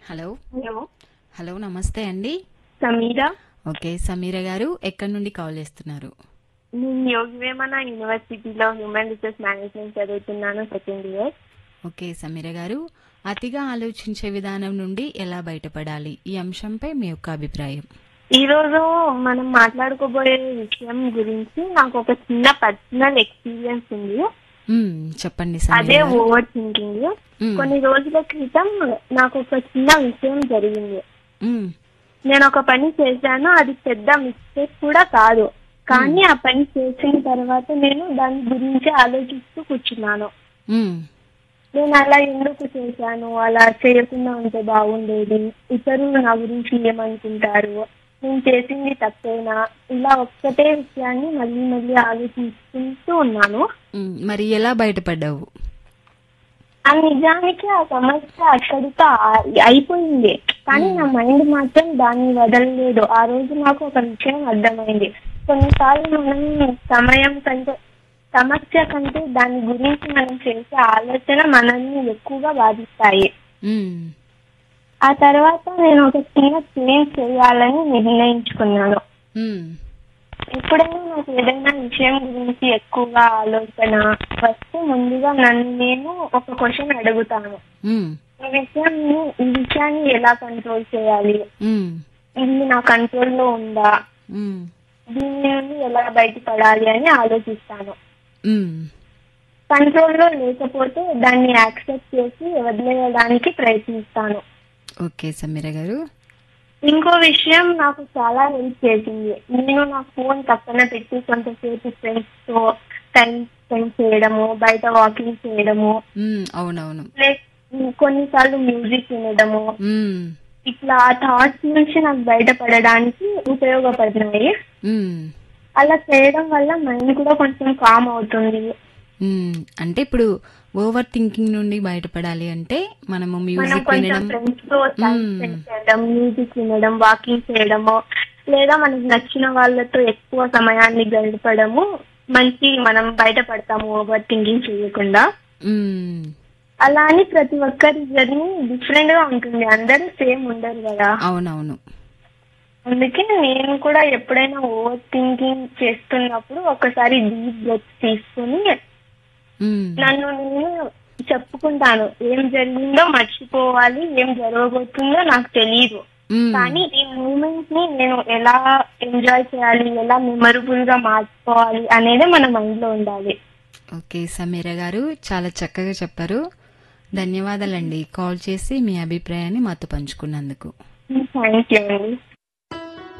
Hello hello hello నమస్తే అండి Sameera okay Sameera గారు ఎక్కడి నుండి కాల్ చేస్తున్నారు నేను యోగి వేమన యూనివర్సిటీలో హ్యూమన్ రిసోర్స్ మేనేజ్మెంట్ చదువుతున్నాను second year okay Sameera garu అతిగా ఆలోచించే విధానం నుండి ఎలా బయటపడాలి ఈ అంశంపై మీ యొక్క అభిప్రాయం ఈ రోజు మనం మాట్లాడుకోబోయే విషయం గురించి నాకు ఒక చిన్న పర్సనల్ ఎక్స్పీరియన్స్ ఉంది మ్మ్, చెప్పండి సమీర అదే గారు. ఓవర్ థింకింగ్ మ్మ్, కొన్ని రోజుల క్రితం నాకు ఒక చిన్న విషయం జరిగింది మ్మ్, నేను ఒక పని చేశాను అది పెద్ద మిస్టేక్ కూడా కాదు కానీ ఆ పని చేసిన తర్వాత నేను దాని గురించి ఆలోచిస్తూ కూర్చున్నాను మ్మ్, నేను అలా ఎందుకు చేశాను అలా చేయకుండా ఉంటే బాగుండేది ఇతరులు నా గురించి ఏమనుకుంటారు నేను చేసింది తప్పేనా ఇలా ఒక్కటే విషయాన్ని మళ్ళీ మళ్ళీ ఆలోచిస్తుంటూ ఉన్నాను మ్మ్. మరి ఎలా బయటపడ్డావు ఆ నిజానికి ఆ సమస్య అక్కడితో ఆ- అయిపోయింది కానీ నా మైండ్ మాత్రం దాన్ని వదలలేదు ఆ రోజు నాకు ఒక విషయం అర్థమైంది కొన్నిసార్లు మనం సమయం కంటే సమస్య కంటే దాని గురించి మనం చేసే ఆలోచన మనల్ని ఎక్కువగా బాధిస్తాయి మ్మ్, ఆ తర్వాత నేను ఒక చిన్న చేంజ్ చేయాలని నిర్ణయించుకున్నాను మ్మ్, ఎప్పుడైనా నాకు ఏదైనా విషయం గురించి ఎక్కువగా ఆలోచన వస్తే ముందుగా నన్ను నేను ఒక క్వశ్చన్ అడుగుతాను మ్మ్, ఈ విషయాన్ని ఈ విషయాన్ని ఎలా కంట్రోల్ చేయాలి మ్మ్, ఇది నా కంట్రోల్లో ఉందా మ్మ్, దీని నుండి ఎలా బయటపడాలి అని ఆలోచిస్తాను మ్మ్. కంట్రోల్లో లేకపోతే దాన్ని యాక్సెప్ట్ చేసి వదిలేయడానికి ప్రయత్నిస్తాను ఓకే సమీర గారు ఇంకో విషయం నాకు చాలా హెల్ప్ చేసింది నేను నా ఫోన్ పక్కన పెట్టి కొంతసేపు ఫ్రెండ్స్ తో టైం స్పెండ్ చేయడము బయట వాకింగ్ చేయడము మ్మ్, అవునవును లైక్ కొన్నిసార్లు మ్యూజిక్ వినడము మ్మ్, ఇట్లా ఆ థాట్స్ నుంచి నాకు బయటపడడానికి ఉపయోగపడినాయి మ్మ్. అలా చేయడం వల్ల మైండ్ కూడా కొంచెం కామ్ అవుతుంది మ్మ్. అంటే ఇప్పుడు ఓవర్ థింకింగ్ నుండి బయటపడాలి అంటే మనము మనం మ్యూజిక్ కొంచెం వినడం ఫ్రెండ్స్ తో టైం మ్మ్. స్పెండ్ చేయడం మ్యూజిక్ వినడం వాకింగ్ చేయడము లేదా మనకు నచ్చిన వాళ్ళతో ఎక్కువ సమయాన్ని గడపడము మంచి మనం బయటపడతాము ఓవర్ థింకింగ్ చేయకుండా మ్మ్. అలా అని ప్రతి ఒక్కరి జర్నీ డిఫరెంట్ గా ఉంటుంది అందరూ సేమ్ ఉండరు కదా అవునవును అందుకే నేను కూడా ఎప్పుడైనా ఓవర్ థింకింగ్ చేస్తున్నప్పుడు ఒకసారి డీప్ బ్రెత్ తీసుకుని మ్మ్. నన్ను నేను చెప్పుకుంటాను ఏం జరిగిందో మర్చిపోవాలి ఏం జరగబోతుందో నాకు తెలియదు మ్మ్. కానీ ఈ మూమెంట్ ని నేను ఎలా ఎంజాయ్ చేయాలి ఎలా మెమరబుల్ గా మార్చుకోవాలి అనేది మన మైండ్ లో ఉండాలి ఓకే సమీర గారు చాలా చక్కగా చెప్పారు ధన్యవాదాలండి కాల్ చేసి మీ అభిప్రాయాన్ని మాతో పంచుకున్నందుకు థ్యాంక్ యూ అండి